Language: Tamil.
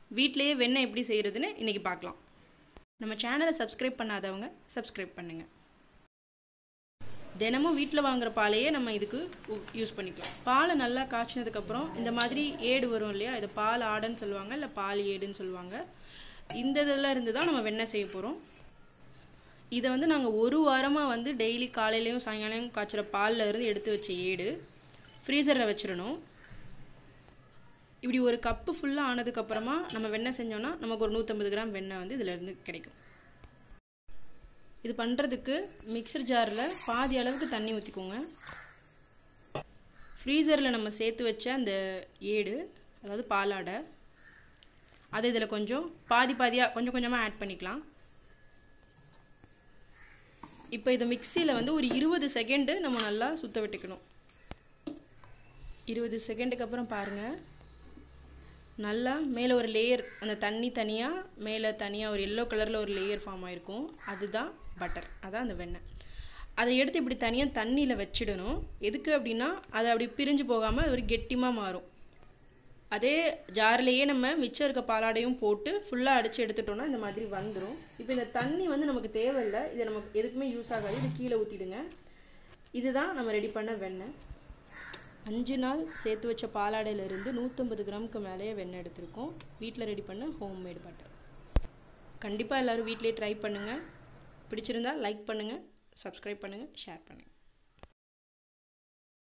வீட்டிலேயே வெண்ணெய் எப்படி செய்கிறதுன்னு இன்றைக்கி பார்க்கலாம் நம்ம சேனலை சப்ஸ்கிரைப் பண்ணாதவங்க சப்ஸ்கிரைப் பண்ணுங்கள் தினமும் வீட்டில் வாங்குற பாலையே நம்ம இதுக்கு யூஸ் பண்ணிக்கலாம் பாலை நல்லா காய்ச்சினதுக்கப்புறம் இந்த மாதிரி ஏடு வரும் இல்லையா இது பால் ஆடைன்னு சொல்லுவாங்க இல்லை பால் ஏடுன்னு சொல்லுவாங்க இந்த இதில் இருந்து தான் நம்ம வெண்ணெய் செய்ய போகிறோம் இதை வந்து நாங்கள் ஒரு வாரமாக வந்து டெய்லி காலையிலையும் சாயங்காலம் காய்ச்சுற பாலில் இருந்து எடுத்து வச்ச ஏடு ஃப்ரீசரில் வச்சிடணும் இப்படி ஒரு கப்பு ஃபுல்லாக ஆனதுக்கப்புறமா நம்ம வெண்ணெய் செஞ்சோன்னா நமக்கு ஒரு நூற்றம்பது கிராம் வெண்ணெய் வந்து இதிலேருந்து கிடைக்கும் இது பண்ணுறதுக்கு மிக்சர் ஜாரில் பாதி அளவுக்கு தண்ணி ஊற்றிக்கோங்க ஃப்ரீசரில் நம்ம சேர்த்து வச்ச அந்த ஏடு அதாவது பாலாடை அதை இதில் கொஞ்சம் பாதி பாதியாக கொஞ்சம் கொஞ்சமாக ஆட் பண்ணிக்கலாம் இப்போ இதை மிக்சியில் வந்து ஒரு இருபது செகண்டு நம்ம நல்லா சுற்ற விட்டுக்கணும் இருபது செகண்டுக்கு அப்புறம் பாருங்கள் நல்லா மேலே ஒரு லேயர் அந்த தண்ணி தனியாக மேலே தனியாக ஒரு எல்லோ கலரில் ஒரு லேயர் ஃபார்ம் ஆகிருக்கும் அதுதான் பட்டர் அதான் அந்த வெண்ணெய் அதை எடுத்து இப்படி தனியாக தண்ணியில் வச்சிடணும் எதுக்கு அப்படின்னா அது அப்படி பிரிஞ்சு போகாமல் அது ஒரு கெட்டிமாக மாறும் அதே ஜார்லேயே நம்ம மிச்சம் இருக்க பாலாடையும் போட்டு ஃபுல்லாக அடித்து எடுத்துட்டோம்னா இந்த மாதிரி வந்துடும் இப்போ இந்த தண்ணி வந்து நமக்கு தேவையில்லை இதை நமக்கு எதுக்குமே யூஸ் ஆகாது இது கீழே ஊற்றிடுங்க இதுதான் நம்ம ரெடி பண்ண வெண்ணெய் அஞ்சு நாள் சேர்த்து வச்ச பாலாடையிலேருந்து நூற்றம்பது கிராமுக்கு மேலேயே வெண்ணெய் எடுத்திருக்கோம் வீட்டில் ரெடி பண்ண ஹோம்மேட் பட்டர் கண்டிப்பாக எல்லோரும் வீட்டிலே ட்ரை பண்ணுங்கள் பிடிச்சிருந்தா லைக் பண்ணுங்கள் சப்ஸ்கிரைப் பண்ணுங்கள் ஷேர் பண்ணுங்கள்